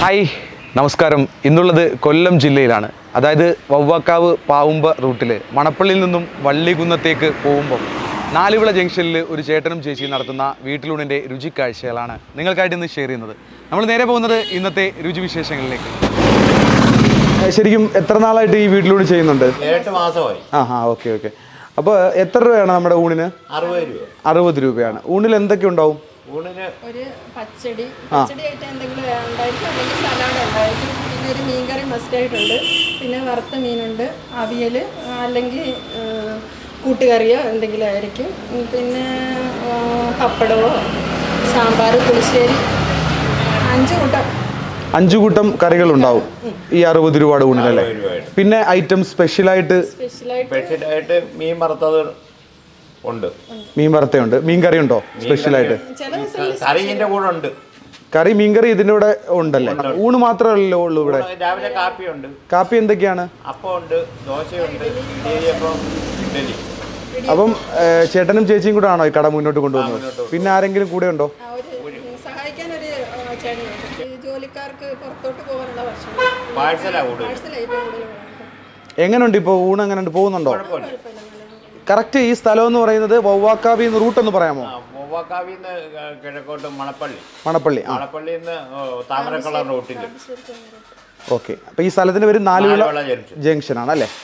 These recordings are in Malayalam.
ഹായ് നമസ്കാരം ഇന്നുള്ളത് കൊല്ലം ജില്ലയിലാണ് അതായത് വവ്വാക്കാവ് പാവുമ്പ റൂട്ടിൽ മണപ്പള്ളിയിൽ നിന്നും വള്ളികുന്നത്തേക്ക് പോകുമ്പോൾ നാലുവിള ജംഗ്ഷനിൽ ഒരു ചേട്ടനും ചേച്ചിയും നടത്തുന്ന വീട്ടിലൂണിൻ്റെ രുചിക്കാഴ്ചകളാണ് നിങ്ങൾക്കായിട്ട് ഇന്ന് ഷെയർ ചെയ്യുന്നത് നമ്മൾ നേരെ പോകുന്നത് ഇന്നത്തെ രുചിവിശേഷങ്ങളിലേക്ക് ശരിക്കും എത്ര നാളായിട്ട് ഈ വീട്ടിലൂടെ ചെയ്യുന്നുണ്ട് ഏഴെട്ട് മാസമായി ആ ഹാ ഓക്കെ ഓക്കെ അപ്പോൾ എത്ര രൂപയാണ് നമ്മുടെ ഊണിന് അറുപത് രൂപ അറുപത് രൂപയാണ് ഊണിൽ എന്തൊക്കെ ഉണ്ടാവും ഊണിന് ഒരു പച്ചടി പച്ചടി ആയിട്ട് എന്തെങ്കിലും ഉണ്ടായിരിക്കും അല്ലെങ്കിൽ സലാഡ് ഉണ്ടായിരിക്കും പിന്നെ ഒരു മീൻകറി മസ്റ്റ് ആയിട്ടുണ്ട് പിന്നെ വറുത്ത മീനുണ്ട് അവിയൽ അല്ലെങ്കിൽ ആ, കൂട്ടുകറിയോ എന്തെങ്കിലും ആയിരിക്കും ഉം, പിന്നെ ആ, പപ്പടമോ സാമ്പാർ പുളിശ്ശേരി അഞ്ച് കൂട്ടം അഞ്ചു കൂട്ടം കറികൾ ഉണ്ടാവും ഈ അറുപത് രൂപയുടെ ഊണിലല്ലേ അറുപത് രൂപയായിട്ട് പിന്നെ ഐറ്റം സ്പെഷ്യലായിട്ട് സ്പെഷ്യലായിട്ട് സ്പെഷ്യലായിട്ട് മീൻ വറുത്തത് ഉണ്ട് മീൻ വറുത്തയുണ്ട് മീൻ കറി ഉണ്ടോ സ്പെഷ്യലായിട്ട് ചില ദിവസം കറിന്റെ കൂടെ ഉണ്ട് കറി മീൻ കറി ഇതിൻ്റെ കൂടെ ഉണ്ടല്ലേ ഊണ് മാത്രമല്ലല്ലോ ഉള്ളൂ ഇവിടെ രാവിലെ കാപ്പിയുണ്ട് കാപ്പി എന്തൊക്കെയാണ് അപ്പമുണ്ട് ദോശയുണ്ട് ഇടിയപ്പം ഇഡലി അപ്പം ഏ, ചേട്ടനും ചേച്ചിയും കൂടെ ആണോ ഈ കട മുന്നോട്ട് കൊണ്ടുപോകുന്നത് പിന്നെ ആരെങ്കിലും കൂടെ ഉണ്ടോ ആ ഒരു സഹായിക്കാൻ ഒരു ആ, ചേട്ടനുണ്ട് ഈ ജോലിക്കാർക്ക് പുറത്തോട്ട് പോകാനുള്ള ഭക്ഷണം പാഴ്സലാ കൂടുതൽ പാഴ്സൽ ഏറ്റവും കൂടുതൽ വേണം എങ്ങനെയുണ്ട് ഇപ്പോൾ ഊണ് എങ്ങനെയുണ്ട് പോകുന്നുണ്ടോ കറക്റ്റ് ഈ സ്ഥലം എന്ന് പറയുന്നത് വവ്വാക്കാവി എന്ന് റൂട്ട് ഒന്ന് പറയാമോ മൂവാക്കാവിന്ന് കിഴക്കോട്ട് മണപ്പള്ളി മണപ്പള്ളി ആ മണപ്പള്ളിയിൽ നിന്ന് താമരക്കുളം റൂട്ടിൽ ഓക്കെ അപ്പോൾ ഈ സ്ഥലത്തിന് പേര് നാലുവിള നാലുവിള ജംഗ്ഷൻ. ജംഗ്ഷൻ ആണ് അല്ലേ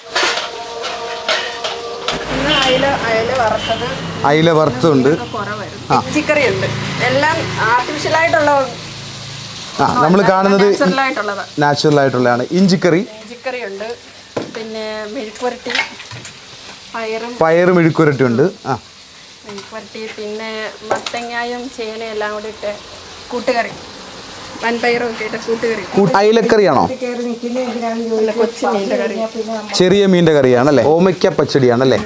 പിന്നെ അയല അയല വറുത്തത് അയില വറുത്തുണ്ട് കുറവായിരുന്നു ചിക്കറി ഉണ്ട് എല്ലാം ആർട്ടിഫിഷ്യൽ ആയിട്ടുള്ള ആ നമ്മൾ കാണുന്നത് നാച്ചുറൽ ആയിട്ടുള്ളതാ നാച്ചുറൽ ആയിട്ടുള്ളതാണ് ഇഞ്ചിക്കറി ചിക്കറി ഉണ്ട് പിന്നെ മെഴുക്കുവരട്ടി പയറും പയറ് മെഴുക്കുരട്ടി ഉണ്ട് ആ മെഴുക്കുവരട്ടി പിന്നെ മത്തങ്ങായും ചേനയും എല്ലാം കൂടി ഇട്ട് കൂട്ടുകറി വൻപയറും ഒക്കെ ഇട്ട് കൂട്ടുകറി കൂ- അയിലക്കറിയാണോ നല്ല കൊച്ചു മീൻ്റെ കറി ചെറിയ മീൻ്റെ കറിയാണല്ലേ ഓമയ്ക്ക പച്ചടിയാണല്ലേ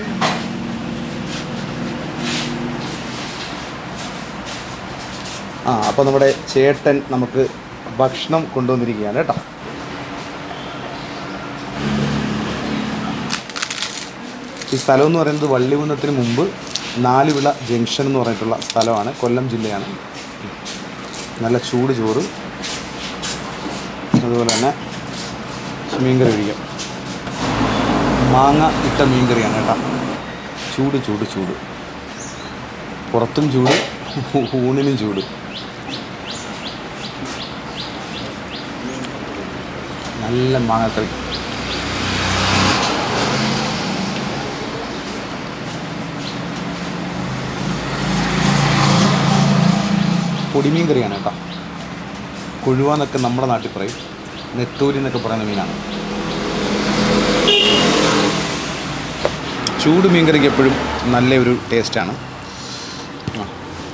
ആ അപ്പോൾ നമ്മുടെ ചേട്ടൻ നമുക്ക് ഭക്ഷണം കൊണ്ടുവന്നിരിക്കുകയാണ് കേട്ടോ ഈ സ്ഥലം എന്ന് പറയുന്നത് വള്ളികുന്നത്തിന് മുമ്പ് നാലുവിള ജംഗ്ഷൻ എന്ന് പറഞ്ഞിട്ടുള്ള സ്ഥലമാണ് കൊല്ലം ജില്ലയാണ് നല്ല ചൂട് ചോറ് അതുപോലെ തന്നെ മീൻകറി ഒഴിക്കാം മാങ്ങ ഇട്ട മീൻകറിയാണ് കേട്ടോ ചൂട് ചൂട് ചൂട് പുറത്തും ചൂട് ഊണിനും ചൂട് നല്ല മാങ്ങക്കറി പൊടിമീൻ കറിയാണ് കേട്ടോ കൊഴുവ എന്നൊക്കെ നമ്മുടെ നാട്ടിൽ പറയും നെത്തൂരി എന്നൊക്കെ പറയുന്ന മീനാണ് ചൂട് മീൻ കറിക്ക് എപ്പോഴും നല്ല ഒരു ടേസ്റ്റാണ് ആ.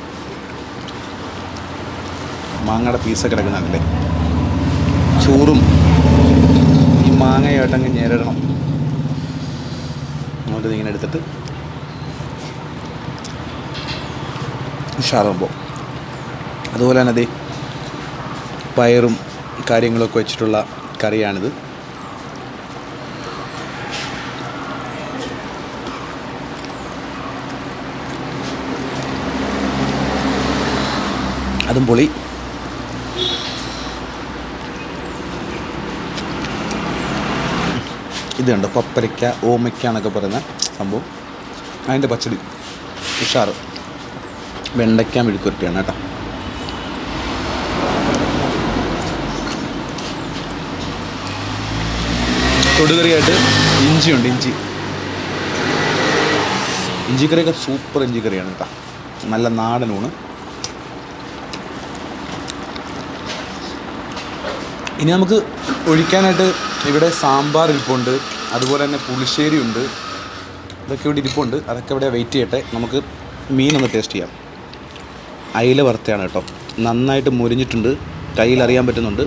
മാങ്ങയുടെ പീസൊക്കെ കിടക്കുന്നുണ്ടല്ലേ ചോറും ഈ മാങ്ങയായിട്ടങ്ങ് ഞെരടണം അങ്ങോട്ട് ഇങ്ങനെ എടുത്തിട്ട് ഉഷാറുമ്പോൾ അതുപോലെ തന്നെ അതേ പയറും കാര്യങ്ങളൊക്കെ വെച്ചിട്ടുള്ള കറിയാണിത് അതും പൊളി ഇത് കണ്ടോ പപ്പരയ്ക്ക ഓമയ്ക്ക എന്നൊക്കെ പറയുന്ന സംഭവം അതിൻ്റെ പച്ചടി ഉഷാറ് വെണ്ടയ്ക്ക മെഴുക്കുരട്ടിയാണ് കേട്ടോ തൊടുകറിയായിട്ട് ഇഞ്ചിയുണ്ട് ഇഞ്ചി ഇഞ്ചിക്കറിയൊക്കെ സൂപ്പർ ഇഞ്ചിക്കറിയാണ് കേട്ടോ നല്ല നാടനൂണ് ഇനി നമുക്ക് ഒഴിക്കാനായിട്ട് ഇവിടെ സാമ്പാർ ഇരിപ്പുണ്ട് അതുപോലെ തന്നെ പുളിശ്ശേരി ഉണ്ട് ഇതൊക്കെ ഇവിടെ ഇരിപ്പുണ്ട് അതൊക്കെ ഇവിടെ വെയിറ്റ് ചെയ്യട്ടെ നമുക്ക് മീനൊന്ന് ടേസ്റ്റ് ചെയ്യാം അയില വറുത്തയാണ് കേട്ടോ നന്നായിട്ട് മുരിഞ്ഞിട്ടുണ്ട് കയ്യിൽ അറിയാൻ പറ്റുന്നുണ്ട്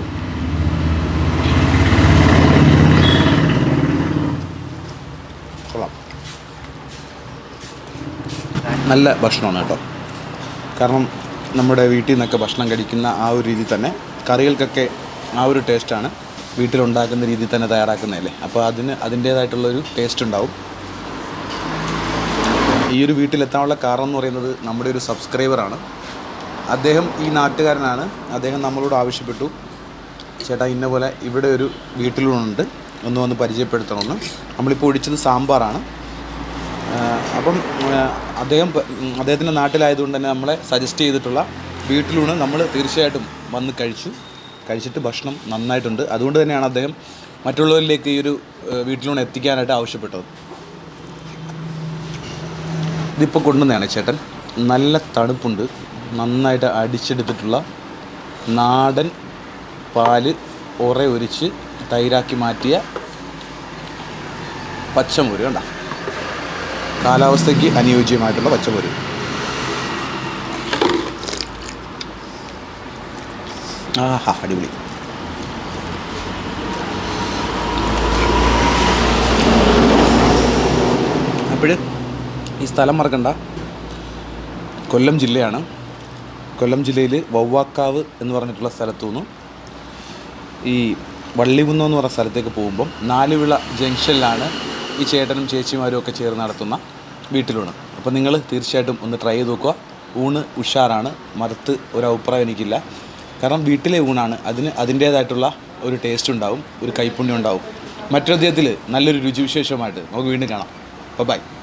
കൊള്ളാം നല്ല ഭക്ഷണമാണ് കേട്ടോ കാരണം നമ്മുടെ വീട്ടിൽ നിന്നൊക്കെ ഭക്ഷണം കഴിക്കുന്ന ആ ഒരു രീതി തന്നെ കറികൾക്കൊക്കെ ആ ഒരു ടേസ്റ്റാണ് വീട്ടിലുണ്ടാക്കുന്ന രീതിയിൽ തന്നെ തയ്യാറാക്കുന്നതല്ലേ അപ്പോൾ അതിന് അതിൻ്റേതായിട്ടുള്ളൊരു ടേസ്റ്റ് ഉണ്ടാവും ഈ ഒരു വീട്ടിലെത്താനുള്ള കാരണം എന്ന് പറയുന്നത് നമ്മുടെ ഒരു സബ്സ്ക്രൈബറാണ് അദ്ദേഹം ഈ നാട്ടുകാരനാണ് അദ്ദേഹം നമ്മളോട് ആവശ്യപ്പെട്ടു ചേട്ടാ ഇന്ന പോലെ ഇവിടെ ഒരു വീട്ടിലൂണുണ്ട് ഒന്ന് വന്ന് പരിചയപ്പെടുത്തണമെന്ന് നമ്മളിപ്പോൾ ഒഴിച്ചത് സാമ്പാറാണ് ആ, അപ്പം ആ, അദ്ദേഹം പ- ഉം, അദ്ദേഹത്തിൻ്റെ നാട്ടിലായതുകൊണ്ട് തന്നെ നമ്മളെ സജസ്റ്റ് ചെയ്തിട്ടുള്ള വീട്ടിലൂണ് നമ്മൾ തീർച്ചയായിട്ടും വന്ന് കഴിച്ചു കഴിച്ചിട്ട് ഭക്ഷണം നന്നായിട്ടുണ്ട് അതുകൊണ്ട് തന്നെയാണ് അദ്ദേഹം മറ്റുള്ളവരിലേക്ക് ഈ ഒരു ആ, വീട്ടിലൂണ് എത്തിക്കാനായിട്ട് ആവശ്യപ്പെട്ടത് ഇതിപ്പോൾ കൊണ്ടുവന്നതാണ് ചേട്ടൻ നല്ല തണുപ്പുണ്ട് നന്നായിട്ട് അടിച്ചെടുത്തിട്ടുള്ള നാടൻ പാല് ഉറ ഒരിച്ച് തൈരാക്കി മാറ്റിയ പച്ചമൂര് കണ്ട കാലാവസ്ഥയ്ക്ക് അനുയോജ്യമായിട്ടുള്ള പച്ചമൂര് ആഹാ അടിപൊളി അപ്പോൾ ഈ സ്ഥലം മറക്കണ്ട കൊല്ലം ജില്ലയാണ് കൊല്ലം ജില്ലയിൽ വവ്വാക്കാവ് എന്ന് പറഞ്ഞിട്ടുള്ള സ്ഥലത്തു നിന്നും ഈ വള്ളികുന്നം എന്ന് പറഞ്ഞ സ്ഥലത്തേക്ക് പോകുമ്പം നാലുവിള ജംഗ്ഷനിലാണ് ഈ ചേട്ടനും ചേച്ചിമാരും ഒക്കെ ചേർന്ന് നടത്തുന്ന വീട്ടിലൂണ് അപ്പോൾ നിങ്ങൾ തീർച്ചയായിട്ടും ഒന്ന് ട്രൈ ചെയ്ത് നോക്കുക ഊണ് ഉഷാറാണ് മറുത്ത് ഒരു അഭിപ്രായം എനിക്കില്ല കാരണം വീട്ടിലെ ഊണാണ് അതിന് അതിൻ്റേതായിട്ടുള്ള ഒരു ടേസ്റ്റ് ഉണ്ടാവും ഒരു കൈപ്പുണ്യം ഉണ്ടാവും മറ്റൊരു അദ്ദേഹത്തിൽ നല്ലൊരു രുചിവിശേഷമായിട്ട് നമുക്ക് വീണ്ടും കാണാം അപ്പോൾ ബൈ